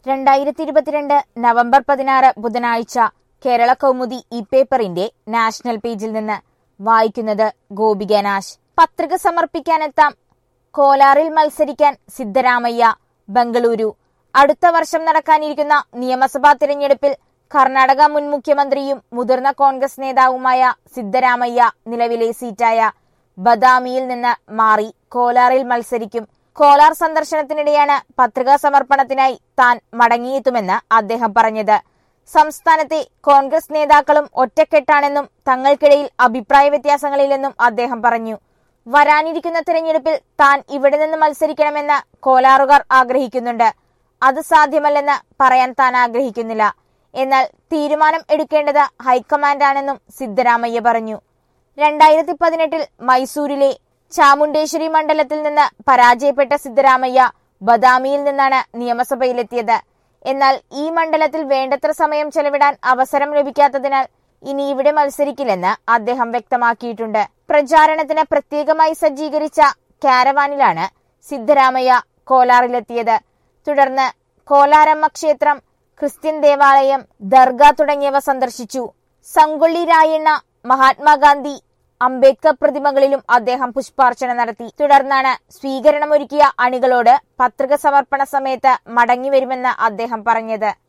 രണ്ടായിരത്തി ഇരുപത്തിരണ്ട് നവംബർ പതിനാറ് ബുധനാഴ്ച കേരള കൗമുദി ഈ പേപ്പറിന്റെ നാഷണൽ പേജിൽ നിന്ന് വായിക്കുന്നത് ഗോപിക നാശ് പത്രിക സമർപ്പിക്കാനെത്താം കോലാറിൽ മത്സരിക്കാൻ സിദ്ധരാമയ്യ ബംഗളൂരു അടുത്ത വർഷം നടക്കാനിരിക്കുന്ന നിയമസഭാ തിരഞ്ഞെടുപ്പിൽ കർണാടക മുൻ മുഖ്യമന്ത്രിയും മുതിർന്ന കോൺഗ്രസ് നേതാവുമായ സിദ്ധരാമയ്യ നിലവിലെ സീറ്റായ ബദാമിയിൽ നിന്ന് മാറി കോലാറിൽ മത്സരിക്കും കോലാർ സന്ദർശനത്തിനിടെയാണ് പത്രികാ സമർപ്പണത്തിനായി താൻ മടങ്ങിയെത്തുമെന്ന് അദ്ദേഹം പറഞ്ഞത് സംസ്ഥാനത്തെ കോൺഗ്രസ് നേതാക്കളും ഒറ്റക്കെട്ടാണെന്നും തങ്ങൾക്കിടയിൽ അഭിപ്രായ വ്യത്യാസങ്ങളില്ലെന്നും അദ്ദേഹം പറഞ്ഞു വരാനിരിക്കുന്ന തിരഞ്ഞെടുപ്പിൽ താൻ ഇവിടെ നിന്ന് മത്സരിക്കണമെന്ന് കോലാറുകാർ ആഗ്രഹിക്കുന്നുണ്ട് അത് സാധ്യമല്ലെന്ന് പറയാൻ താൻ ആഗ്രഹിക്കുന്നില്ല എന്നാൽ തീരുമാനം എടുക്കേണ്ടത് ഹൈക്കമാൻഡാണെന്നും സിദ്ധരാമയ്യ പറഞ്ഞു രണ്ടായിരത്തി പതിനെട്ടിൽ മൈസൂരിലെ ചാമുണ്ടേശ്വരി മണ്ഡലത്തിൽ നിന്ന് പരാജയപ്പെട്ട സിദ്ധരാമയ്യ ബദാമിയിൽ നിന്നാണ് നിയമസഭയിലെത്തിയത് എന്നാൽ ഈ മണ്ഡലത്തിൽ വേണ്ടത്ര സമയം ചെലവിടാൻ അവസരം ലഭിക്കാത്തതിനാൽ ഇനി ഇവിടെ മത്സരിക്കില്ലെന്ന് അദ്ദേഹം വ്യക്തമാക്കിയിട്ടുണ്ട് പ്രചാരണത്തിന് പ്രത്യേകമായി സജ്ജീകരിച്ച കാരവാനിലാണ് സിദ്ധരാമയ്യ കോലാറിലെത്തിയത് തുടർന്ന് കോലാരമ്മ ക്ഷേത്രം ക്രിസ്ത്യൻ ദേവാലയം ദർഗ തുടങ്ങിയവ സന്ദർശിച്ചു സംഗൊള്ളി രായണ്ണ മഹാത്മാഗാന്ധി അംബേദ്കർ പ്രതിമകളിലും അദ്ദേഹം പുഷ്പാർച്ചന നടത്തി തുടർന്നാണ് സ്വീകരണമൊരുക്കിയ അണികളോട് പത്രിക സമർപ്പണ സമയത്ത് മടങ്ങിവരുമെന്ന് അദ്ദേഹം പറഞ്ഞത്